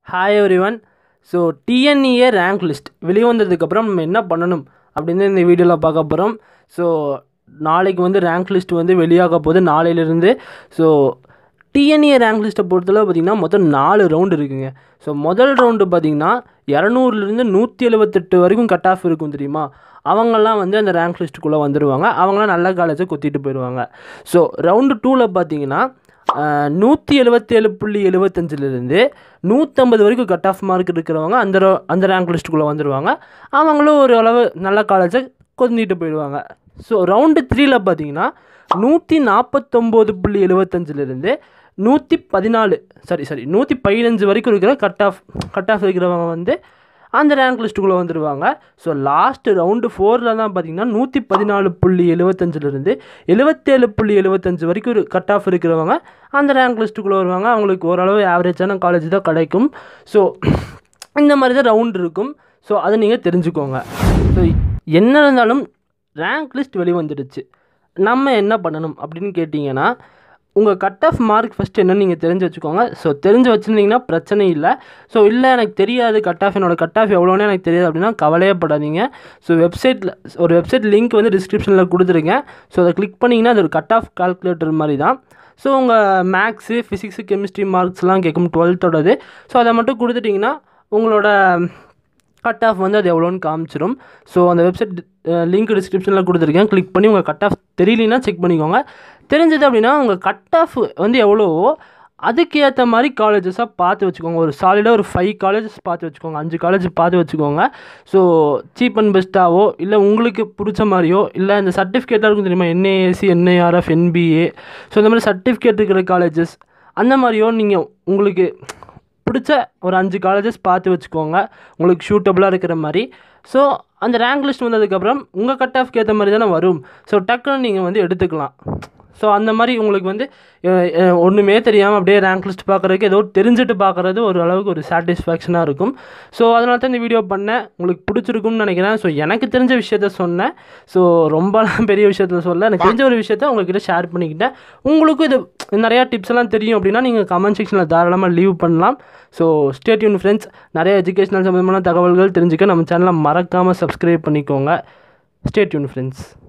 hi everyone so TNEA rank list வெளிவந்ததுக்கப்புறம் நம்ம என்ன பண்ணணும் அப்படின்னு இந்த வீடியோவில் பார்க்க போகிறோம் ஸோ நாளைக்கு வந்து ரேங்க் லிஸ்ட் வந்து வெளியாக போகுது நாளையிலேருந்து ஸோ டிஎன்ஏ ரேங்க் லிஸ்ட்டை பொறுத்தளவு பார்த்திங்கன்னா மொத்தம் நாலு ரவுண்டு இருக்குங்க ஸோ முதல் ரவுண்டு பார்த்திங்கன்னா இரநூறுலேருந்து நூற்றி எழுபத்தெட்டு வரைக்கும் கட் ஆஃப் இருக்கும் தெரியுமா அவங்கெல்லாம் வந்து அந்த ரேங்க் லிஸ்ட்டுக்குள்ளே வந்துடுவாங்க அவங்களாம் நல்ல காலேஜை கொத்திட்டு போயிடுவாங்க ஸோ ரவுண்டு டூவில் பார்த்தீங்கன்னா நூற்றி எழுபத்தேழு புள்ளி எழுபத்தஞ்சிலிருந்து நூற்றம்பது வரைக்கும் கட் ஆஃப் மார்க் இருக்கிறவங்க அந்த ரோ- அந்த ரேங்க் லிஸ்ட்டுக்குள்ளே வந்துடுவாங்க அவங்களும் ஒரு அளவு நல்ல காலேஜை கொந்திட்டு போயிடுவாங்க ஸோ ரவுண்டு த்ரீயில் பார்த்தீங்கன்னா நூற்றி நாற்பத்தொம்போது புள்ளி எழுபத்தஞ்சிலிருந்து நூற்றி பதினாலு சாரி சாரி நூற்றி பதினஞ்சு வரைக்கும் இருக்கிற கட் ஆஃப் கட் ஆஃப் இருக்கிறவங்க வந்து அந்த ரேங்க் லிஸ்ட்டுக்குள்ளே வந்துடுவாங்க ஸோ லாஸ்ட் ரவுண்டு ஃபோரில் தான் பார்த்தீங்கன்னா நூற்றி பதினாலு புள்ளி எழுபத்தஞ்சிலிருந்து எழுபத்தேழு புள்ளி எழுபத்தஞ்சு வரைக்கும் ஒரு கட் ஆஃப் இருக்கிறவங்க அந்த ரேங்க் லிஸ்ட்டுக்குள்ளே வருவாங்க அவங்களுக்கு ஓரளவு ஆவரேஜான காலேஜ் தான் கிடைக்கும் ஸோ இந்த மாதிரி தான் ரவுண்ட் இருக்கும் ஸோ அதை நீங்கள் தெரிஞ்சுக்கோங்க ஸோ என்ன இருந்தாலும் ரேங்க் லிஸ்ட் வெளிவந்துடுச்சு நம்ம என்ன பண்ணணும் அப்படின்னு கேட்டிங்கன்னா உங்கள் கட் ஆஃப் மார்க் ஃபஸ்ட்டு என்னன்னு நீங்கள் தெரிஞ்சு வச்சுக்கோங்க ஸோ தெரிஞ்சு வச்சுருந்தீங்கன்னா பிரச்சனை இல்லை ஸோ இல்லை எனக்கு தெரியாது கட் ஆஃப் என்னோட கட் ஆஃப் எவ்வளோன்னு எனக்கு தெரியாது அப்படின்னா கவலையே படாதீங்க ஸோ வெப்சைட்டில் ஒரு வெப்சைட் லிங்க் வந்து டிஸ்கிரிப்ஷனில் கொடுத்துருக்கேன் ஸோ அதை கிளிக் பண்ணிங்கன்னா அது ஒரு கட் ஆஃப் கால்குலேட்டர் மாதிரி தான் ஸோ உங்கள் மேக்ஸு ஃபிசிக்ஸு கெமிஸ்ட்ரி மார்க்ஸ்லாம் கேட்கும் டுவெல்த்தோடது ஸோ அதை மட்டும் கொடுத்துட்டிங்கன்னா உங்களோட கட் ஆஃப் வந்து அது எவ்வளோன்னு காமிச்சிடும் ஸோ அந்த வெப்சைட் லிங்க் டிஸ்கிரிப்ஷனில் கொடுத்துருக்கேன் கிளிக் பண்ணி உங்கள் கட் ஆஃப் தெரியலனா செக் பண்ணிக்கோங்க தெரிஞ்சது அப்படின்னா உங்கள் கட் ஆஃப் வந்து எவ்வளவோ அதுக்கு ஏற்ற மாதிரி காலேஜஸாக பார்த்து வச்சுக்கோங்க ஒரு சாலிடாக ஒரு ஃபைவ் காலேஜஸ் பார்த்து வச்சுக்கோங்க அஞ்சு காலேஜ் பார்த்து வச்சுக்கோங்க ஸோ சீப் அண்ட் பெஸ்ட்டாவோ இல்லை உங்களுக்கு பிடிச்ச மாதிரியோ இல்லை இந்த சர்டிஃபிகேட்டாக இருக்கும் தெரியுமா என்ஏஏசி என்ஐஆர்எஃப் என்பிஏ ஸோ இந்த மாதிரி சர்டிஃபிகேட் இருக்கிற காலேஜஸ் அந்த மாதிரியோ நீங்கள் உங்களுக்கு பிடிச்ச ஒரு அஞ்சு காலேஜஸ் பார்த்து வச்சுக்கோங்க உங்களுக்கு ஷூட்டபுளாக இருக்கிற மாதிரி ஸோ அந்த ரேங்க் லிஸ்ட் வந்ததுக்கப்புறம் உங்கள் கட் ஆஃப்க்கு ஏற்ற மாதிரி தானே வரும் ஸோ டக்குன்னு நீங்கள் வந்து எடுத்துக்கலாம் ஸோ அந்த மாதிரி உங்களுக்கு வந்து அஹ், அஹ், ஒன்றுமே தெரியாமல் அப்படியே ரேங்க் லிஸ்ட் பார்க்குறதுக்கு ஏதோ தெரிஞ்சுட்டு பார்க்குறது ஒரு அளவுக்கு ஒரு சாட்டிஸ்ஃபேக்ஷனாக இருக்கும் ஸோ அதனால தான் இந்த வீடியோ பண்ணேன் உங்களுக்கு பிடிச்சிருக்கும்னு நினைக்கிறேன் ஸோ எனக்கு தெரிஞ்ச விஷயத்த சொன்னேன் ஸோ ரொம்பலாம் பெரிய விஷயத்த சொல்ல எனக்கு தெரிஞ்ச ஒரு விஷயத்த உங்ககிட்ட ஷேர் பண்ணிக்கிட்டேன் உங்களுக்கும் இது நிறையா டிப்ஸ் எல்லாம் தெரியும் அப்படின்னா நீங்கள் கமெண்ட் செக்ஷனில் தாராளமாக லீவ் பண்ணலாம் ஸோ ஸ்டேட்யூன் ஃப்ரெண்ட்ஸ் நிறைய எஜுகேஷனல் சம்மந்தமான தகவல்கள் தெரிஞ்சுக்க நம்ம சேனலை மறக்காமல் சப்ஸ்கிரைப் பண்ணிக்கோங்க ஸ்டேட்யூன் ஃப்ரெண்ட்ஸ்